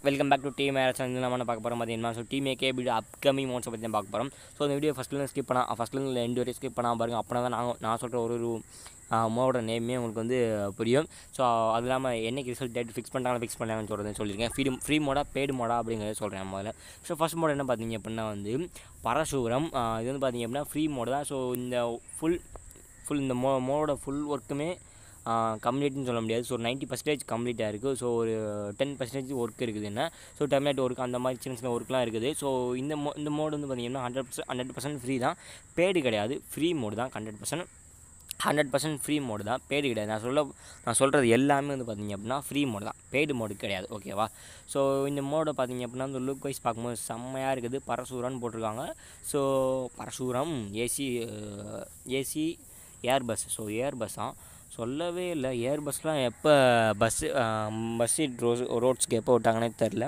welcome back to team marriage வந்து நம்ம என்ன பார்க்க போகிறோம் பார்த்தீங்கன்னா so team AK video upcoming மோட்ஸை பற்றி தான் பார்க்க போகிறோம் ஸோ இந்த வீடியோ ஃபஸ்ட்லேருந்து ஸ்கிப் பண்ணா ஃபஸ்ட்லேருந்து ரெண்டு வரையும் ஸ்கிப் பண்ணால் பாருங்க அப்படின்னா தான் நாங்கள் நான் சொல்கிற ஒரு ஒரு மோட நேமே உங்களுக்கு வந்து புரியும் ஸோ அது இல்லாமல் என்னைக்கு ரிசல்ட் டேட் ஃபிக்ஸ் பண்ணுறாங்க ஃபிக்ஸ் பண்ணாங்கன்னு சொல்கிறத சொல்லியிருக்கேன் ஃப்ரீ ஃப்ரீ மோடா பெய்டு மோடா அப்படிங்கிறத சொல்கிறேன் முதல்ல ஸோ ஃபஸ்ட் மோட் என்ன பார்த்தீங்க அப்படின்னா வந்து பரசூரம் ஆஹ் இது வந்து பார்த்தீங்க அப்படின்னா ஃப்ரீ மோடு தான் ஸோ இந்த ஃபுல் ஃபுல் இந்த மோ மோட ஃபுல் ஒர்க்குமே கம்ப்ளீட்னு சொல்ல முடியாது ஸோ நைன்ட்டி பர்சன்டேஜ் கம்ப்ளீட்டாக இருக்குது ஸோ ஒரு டென் பர்சன்டேஜ் ஒர்க் இருக்குது என்ன ஸோ டெம்லேட் ஒர்க் அந்த மாதிரி சின்ன சின்ன ஒர்க்லாம் இருக்குது ஸோ இந்த மோ இந்த மோடு வந்து பார்த்திங்கன்னா hundred percent hundred percent free தான் பேடு கிடையாது ஃப்ரீ மோடு தான் hundred percent hundred percent free mode தான் பேடு கிடையாது நான் சொல்ல நான் சொல்கிறது எல்லாமே வந்து பார்த்திங்க அப்படின்னா ஃப்ரீ மோடு தான் பெய்டு மோடு கிடையாது ஓகேவா ஸோ இந்த மோடை பார்த்திங்க அப்படின்னா இந்த லுக் வைஸ் பார்க்கும்போது செம்மையாக இருக்குது பரசூரம்னு போட்டிருக்காங்க so Parasuram AC AC air bus so air பஸ்ஸாக சொல்லவே இல்லை ஏர் பஸ்லாம் எப்போ பஸ்ஸு பஸ் சீட் ரோஸ் ரோட்ஸ்க்கு எப்போ விட்டாங்கன்னே தெரில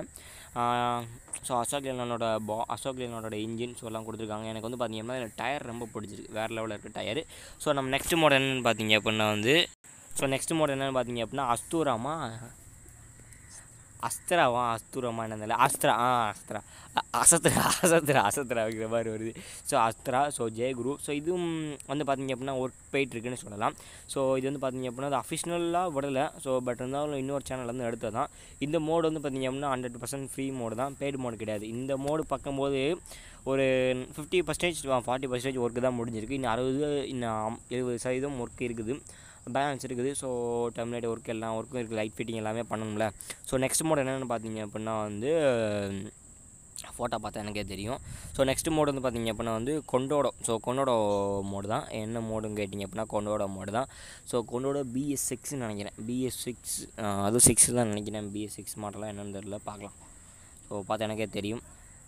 ஸோ அசோக் லேலனோட பா அசோக் லேலனோட இன்ஜின் ஸோ எல்லாம் கொடுத்துருக்காங்க எனக்கு வந்து பார்த்தீங்கன்னா எனக்கு டயர் ரொம்ப பிடிச்சிருக்கு வேறு லெவலில் இருக்குது டயர் ஸோ நம்ம நெக்ஸ்ட் மோட் என்னென்னு பார்த்தீங்க அப்படின்னா வந்து ஸோ நெக்ஸ்ட் மோட் என்னென்னு பார்த்தீங்க அப்படின்னா அஸ்தூராமா அஸ்திராவா அஸ்தூரமா என்னதில்ல அஸ்திரா ஆ அஸ்திரா அ- அசத்ரா அசத்ரா அசத்ரா அப்படிங்கிற மாதிரி வருது ஸோ அஸ்திரா ஸோ ஜெய குரு ஸோ இதுவும் வந்து பார்த்தீங்க அப்படின்னா ஒர்க் போயிட்டுருக்குன்னு சொல்லலாம் ஸோ இது வந்து பார்த்தீங்க அப்படின்னா அது அஃபிஷனலாக விடலை ஸோ பட் இருந்தாலும் இன்னொரு சேனல் வந்து எடுத்தது தான் இந்த மோடு வந்து பார்த்தீங்க அப்படின்னா ஹண்ட்ரட் பர்சன்ட் ஃப்ரீ மோடு தான் பெய்டு மோடு கிடையாது இந்த மோடு பார்க்கும்போது ஒரு fifty percentage forty percentage work தான் முடிஞ்சிருக்கு இன்னும் அறுபது இன்னும் எழுபது சதவீதம் ஒர்க் இருக்குது பேலன்ஸ் இருக்குது ஸோ டெம்லேட் ஒர்க் எல்லாம் ஒர்க்கும் இருக்குது லைட் ஃபிட்டிங் எல்லாமே பண்ணணும்ல ஸோ நெக்ஸ்ட் மோட் என்னென்னு பார்த்தீங்க அப்படின்னா வந்து ஃபோட்டோ பார்த்தா எனக்கே தெரியும் ஸோ நெக்ஸ்ட் மோடு வந்து பார்த்தீங்க அப்படின்னா வந்து கொண்டோடோ ஸோ கொண்டோடோ மோடு தான் என்ன மோடுன்னு கேட்டிங்க அப்படின்னா கொண்டோடோ மோடு தான் ஸோ கொண்டோட பிஎஸ் சிக்ஸ்னு நினைக்கிறேன் பிஎஸ் சிக்ஸ் அதுவும் சிக்ஸ் தான் நினைக்கிறேன் பிஎஸ் சிக்ஸ் மாடலாக என்னன்னு தெரியல பார்க்கலாம் ஸோ பார்த்தா எனக்கே தெரியும்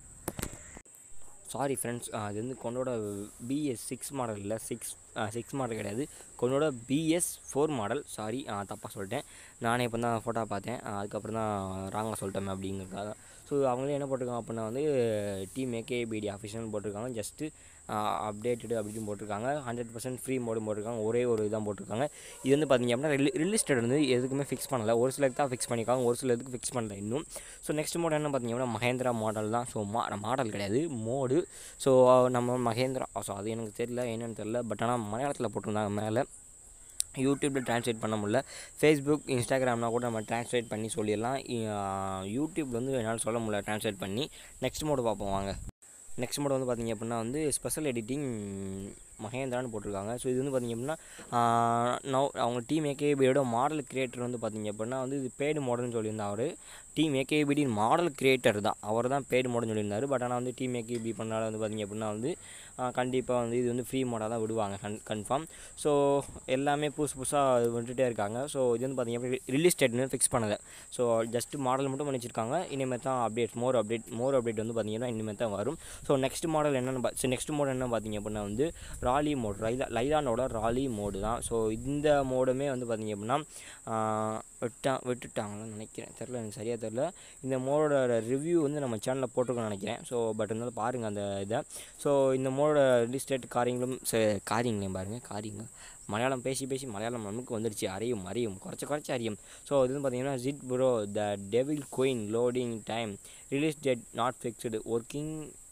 சாரி ஃப்ரெண்ட்ஸ் அது வந்து கொண்டோட பிஎஸ் சிக்ஸ் மாடல் இல்லை சிக்ஸ் சிக்ஸ் மாடல் கிடையாது கொண்டோட பிஎஸ் ஃபோர் மாடல் சாரி தப்பாக சொல்லிட்டேன் நானே இப்போ தான் ஃபோட்டோ பார்த்தேன் ஆஹ் அதுக்கப்புறம் தான் ராங்காக சொல்லிட்டோமே அப்படிங்கிறதுக்காக ஸோ அவங்களே என்ன போட்டிருக்காங்க அப்படின்னா வந்து டீம் ஏகேபிடி அஃபிஷியல் போட்டிருக்காங்க ஜஸ்ட்டு அப்டேட்டடு அப்படின்னு போட்டிருக்காங்க ஹண்ட்ரட் பர்சன்ட் ஃப்ரீ மோடு போட்டிருக்காங்க ஒரே ஒரு இதான் போட்டிருக்காங்க இது வந்து பார்த்தீங்க அப்படின்னா ரிலி ரிலிஸ்டட் வந்து எதுக்குமே ஃபிக்ஸ் பண்ணலை ஒரு சிலருக்கு தான் ஃபிக்ஸ் பண்ணியிருக்காங்க ஒரு சிலருக்கு ஃபிக்ஸ் பண்ணல இன்னும் ஸோ நெக்ஸ்ட் மோட் என்ன பார்த்தீங்க அப்படின்னா மகேந்திரா மாடல் தான் ஸோ மா மாடல் கிடையாது மோடு ஸோ நம்ம மகேந்திரா ஸோ அது எனக்கு தெரியல என்னன்னு தெரியல பட் ஆனால் மலையாளத்தில் போட்டிருந்தாங்க மேலே யூடியூப்பில் ட்ரான்ஸ்லேட் பண்ண முடியல ஃபேஸ்புக் இன்ஸ்டாகிராம்னா கூட நம்ம ட்ரான்ஸ்லேட் பண்ணி சொல்லிடலாம் யூடியூப் வந்து என்னால் சொல்ல முடியல ட்ரான்ஸ்லேட் பண்ணி நெக்ஸ்ட் மோடு பார்ப்போம் வாங்க நெக்ஸ்ட் மோடு வந்து பார்த்திங்க அப்படின்னா வந்து ஸ்பெஷல் எடிட்டிங் மகேந்திரான்னு போட்டிருக்காங்க ஸோ இது வந்து பார்த்திங்க அப்படின்னா நவ் அவங்க டீம் ஏகேபியோட மாடல் கிரியேட்டர் வந்து பார்த்திங்க அப்படின்னா வந்து இது பேடு மாடல்னு சொல்லியிருந்தார் அவர் டீம் ஏகேபிடி மாடல் கிரியேட்டர் தான் அவர் தான் பேடு மாடல்னு சொல்லியிருந்தார் பட் ஆனால் வந்து டீம் ஏகேபி பண்ணால வந்து பார்த்திங்க அப்படின்னா வந்து கண்டிப்பாக வந்து இது வந்து ஃப்ரீ மோடாக தான் விடுவாங்க கன் கன்ஃபார்ம் ஸோ எல்லாமே புதுசு புதுசாக விட்டுட்டே இருக்காங்க ஸோ இது வந்து பார்த்திங்க அப்படின்னா ரிலீஸ் டேட்னு ஃபிக்ஸ் பண்ணலை ஸோ ஜஸ்ட் மாடல் மட்டும் பண்ணி வச்சிருக்காங்க இனிமேல் தான் update more update more update வந்து பார்த்திங்கன்னா இனிமேல் தான் வரும் ஸோ நெக்ஸ்ட் மாடல் என்னென்னு பா நெக்ஸ்ட் மாடல் என்ன பார்த்திங்க அப்படின்னா வந்து ராலி மோட் ரைலா லைலானோட ராலி மோடு தான் ஸோ இந்த மோடுமே வந்து பார்த்திங்க அப்படின்னா ஆஹ், விட்டா விட்டுட்டாங்கன்னு நினைக்கிறேன் தெரில எனக்கு சரியாக தெரில இந்த மோடோட ரிவ்யூ வந்து நம்ம சேனலில் போட்டிருக்கோம்னு நினைக்கிறேன் ஸோ பட் இருந்தாலும் பாருங்கள் அந்த இதை ஸோ இந்த மோடோட ரிலீஸ் டேட் காரியங்களும் ச- காரியங்களையும் பாருங்கள் காரியங்க மலையாளம் பேசி பேசி மலையாளம் நமக்கு வந்துடுச்சு அறியும் அறியும் குறைச்ச குறைச்சி அறியும் ஸோ இது வந்து பார்த்தீங்கன்னா jet pro the devil queen loading time release date not fixed working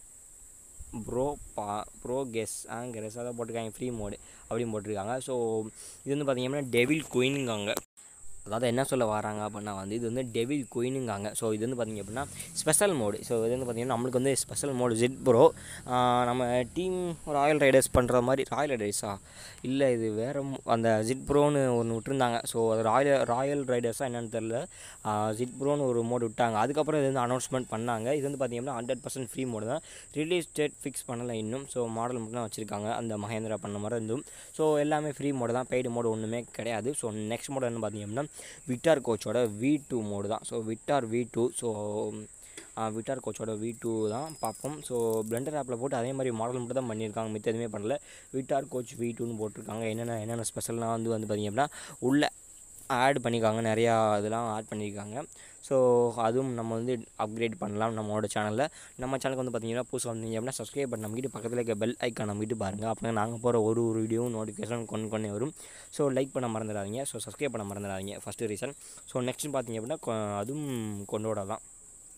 pro பா ப்ரோ கெஸ் ஆங்கிற தான் போட்டிருக்காங்க ஃப்ரீ மோடு அப்படின்னு போட்டிருக்காங்க ஸோ இது வந்து பார்த்தீங்கன்னா டெவில் குயினுங்காங்க அதாவது என்ன சொல்ல வராங்க அப்படின்னா வந்து இது வந்து டெவில் குயினுங்காங்க ஸோ இது வந்து பார்த்திங்க அப்படின்னா ஸ்பெஷல் மோடு ஸோ இது வந்து பார்த்திங்கன்னா நம்மளுக்கு வந்து ஸ்பெஷல் மோடு ஜெட் ப்ரோ நம்ம டீம் ராயல் ரைடர்ஸ் பண்ணுற மாதிரி ராயல் ரைடர்ஸா இல்லை இது வேறு அந்த ஜிட் ப்ரோன்னு ஒன்று விட்டுருந்தாங்க ஸோ அது ராயல் ராயல் ரைடர்ஸாக என்னன்னு தெரில ஜிட் ப்ரோன்னு ஒரு மோடு விட்டாங்க அதுக்கப்புறம் இது வந்து அனௌன்ஸ்மெண்ட் பண்ணாங்க இது வந்து பார்த்திங்கன்னா ஹண்ட்ரட் பர்சன்ட் ஃப்ரீ மோடு தான் ரிலீஸ் டேட் ஃபிக்ஸ் பண்ணலை இன்னும் ஸோ மாடல் மட்டும் தான் வச்சுருக்காங்க அந்த மகேந்திரா பண்ண மாதிரி இருந்தும் ஸோ எல்லாமே ஃப்ரீ மோடு தான் பெய்டு மோடு ஒன்றுமே கிடையாது ஸோ நெக்ஸ்ட் மோடு என்ன பார்த்திங்க அப்படின்னா விட்டார் கோச்சோட வி டூ மோடு தான் ஸோ விட்டார் வி டூ ஸோ விட்டார் கோச்சோட வி டூ தான் பார்ப்போம் ஸோ பிளண்டர் ஆப்பில் போட்டு அதே மாதிரி மாடல் மட்டும் தான் பண்ணியிருக்காங்க மித்த எதுவுமே பண்ணல விட்டார் கோச் வி டூன்னு போட்டிருக்காங்க என்னென்ன என்னென்ன ஸ்பெஷல்லாம் வந்து வந்து பார்த்திங்க அப்படின்னா உள்ள ஆட் பண்ணியிருக்காங்க நிறையா இதெல்லாம் ஆட் பண்ணியிருக்காங்க ஸோ அதுவும் நம்ம வந்து அப்கிரேட் பண்ணலாம் நம்மளோட சேனலில் நம்ம சேனலுக்கு வந்து பார்த்தீங்கன்னா புதுசாக வந்தீங்க அப்படின்னா சப்ஸ்கிரைப் பண்ண நம்மகிட்ட பக்கத்தில் இருக்க பெல் ஐக்கான் நம்மகிட்ட பாருங்கள் அப்போ நாங்கள் போகிற ஒரு ஒரு வீடியோவும் நோட்டிஃபிகேஷன் கொண்டு கொண்டே வரும் ஸோ லைக் பண்ண மறந்துடாதீங்க ஸோ சப்ஸ்கிரைப் பண்ண மறந்துடாதீங்க ஃபஸ்ட்டு ரீசன் ஸோ நெக்ஸ்ட் பார்த்தீங்க அப்படின்னா கொ- அதுவும் கொண்டோட தான்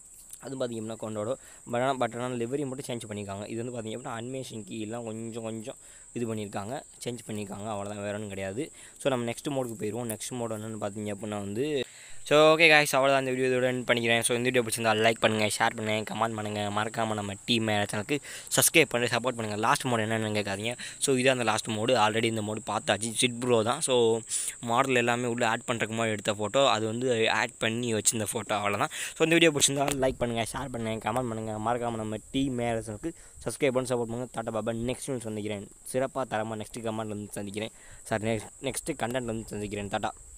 அது பார்த்தீங்கன்னா கொண்டோட பட் ஆனால் பட் ஆனால் லிவரி மட்டும் சேஞ்ச் பண்ணியிருக்காங்க இது வந்து பார்த்தீங்க அப்படின்னா அனிமேஷன் கீ எல்லாம் கொஞ்சம் கொஞ்சம் இது பண்ணியிருக்காங்க சேஞ்ச் பண்ணியிருக்காங்க அவ்வளோதான் வேற ஒன்றும் கிடையாது ஸோ நம்ம நெக்ஸ்ட் மோடுக்கு போயிடுவோம் நெக்ஸ்ட் மோடு என்னென்னு பார்த்தீங்க அப்படின்னா வந்து ஸோ ஓகே காய்ஸ் அவ்வளோதான் இந்த வீடியோ இதோட end பண்ணிக்கிறேன் ஸோ இந்த வீடியோ பிடிச்சிருந்தா லைக் பண்ணுங்கள் ஷேர் பண்ணுங்கள் கமெண்ட் பண்ணுங்கள் மறக்காமல் நம்ம டீம் சேனலுக்கு சப்ஸ்கிரைப் பண்ணி சப்போர்ட் பண்ணுங்கள் லாஸ்ட் மோடு என்னென்னு கேட்காதீங்க ஸோ இதான் அந்த லாஸ்ட் மோடு ஆல்ரெடி இந்த மோடு பார்த்தாச்சு சிட் ப்ரோ தான் ஸோ மாடல் எல்லாமே உள்ளே ஆட் பண்ணுறதுக்கு முன்னாடி எடுத்த ஃபோட்டோ அது வந்து ஆட் பண்ணி வச்சிருந்த ஃபோட்டோ அவ்வளோதான் ஸோ இந்த வீடியோ பிடிச்சிருந்தா லைக் பண்ணுங்கள் ஷேர் பண்ணுங்கள் கமெண்ட் பண்ணுங்கள் மறக்காமல் நம்ம டீம் சேனலுக்கு சப்ஸ்கிரைப் பண்ணி சப்போர்ட் பண்ணுங்கள் டாட்டா பாபா நெக்ஸ்ட் சந்திக்கிறேன் சிறப்பாக தரமாக நெக்ஸ்ட் கமெண்ட் வந்து சந்திக்கிறேன் சார் நெக்ஸ்ட் நெக்ஸ்ட்டு கண்டென்ட் வந்து சந்திக்கிறேன் டாட்டா